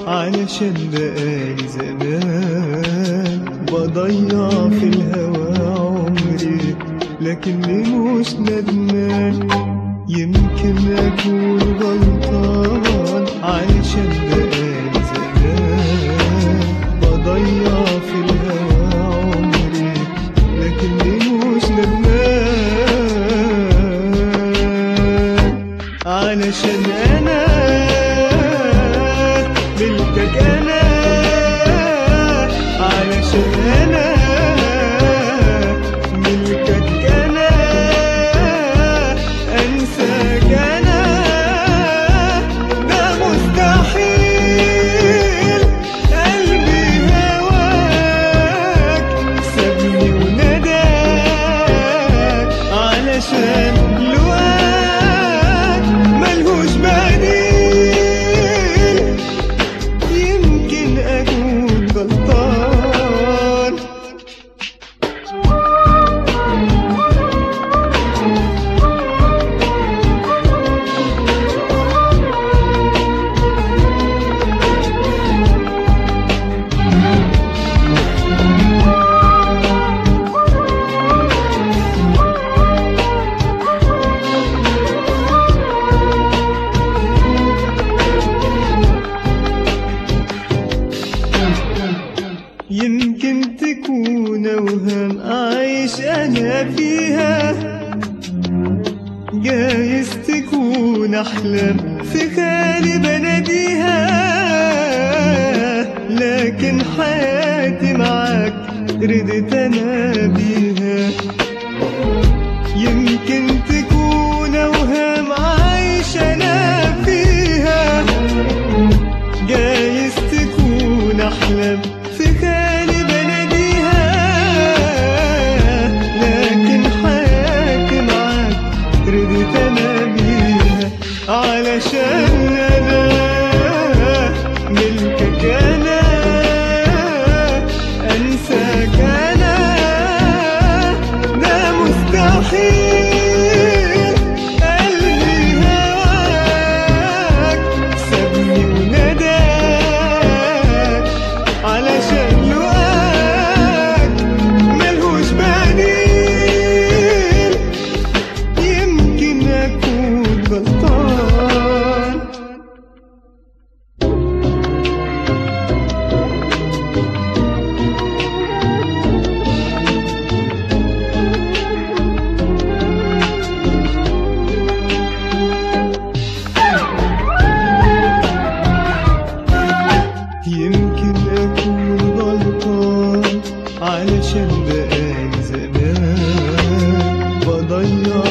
علشان بقالي زمان بضيع في الهوى عمري لكني مش ندمان يمكن أكون غلطان علشان بقالي زمان بضيع في الهوى عمري لكني مش ندمان علشان أنا ملكك أنا علشان أنا ملكك أنا أنساك أنا ده مستحيل قلبي هواك سابني ونداك علشان لواك ملهوش بديل يمكن أكون غلطان يمكن تكون أوهام أعيش أنا فيها جايز تكون أحلام في خيالي بناديها لكن حياتي معاك ردت أنا بيها يمكن تكون أوهام عايش أنا فيها جايز تكون أحلام في خيالي بناديها لكن حياتي معاك ردت أنا بيها علشان أنا ملكك أنا أنساك أنا ده مستحيل قلبي هواك سابني ونداك علشان لقاك ملهوش بديل يمكن أكون غلطان يمكن أكون غلطان علشان بقالي زمان بضيع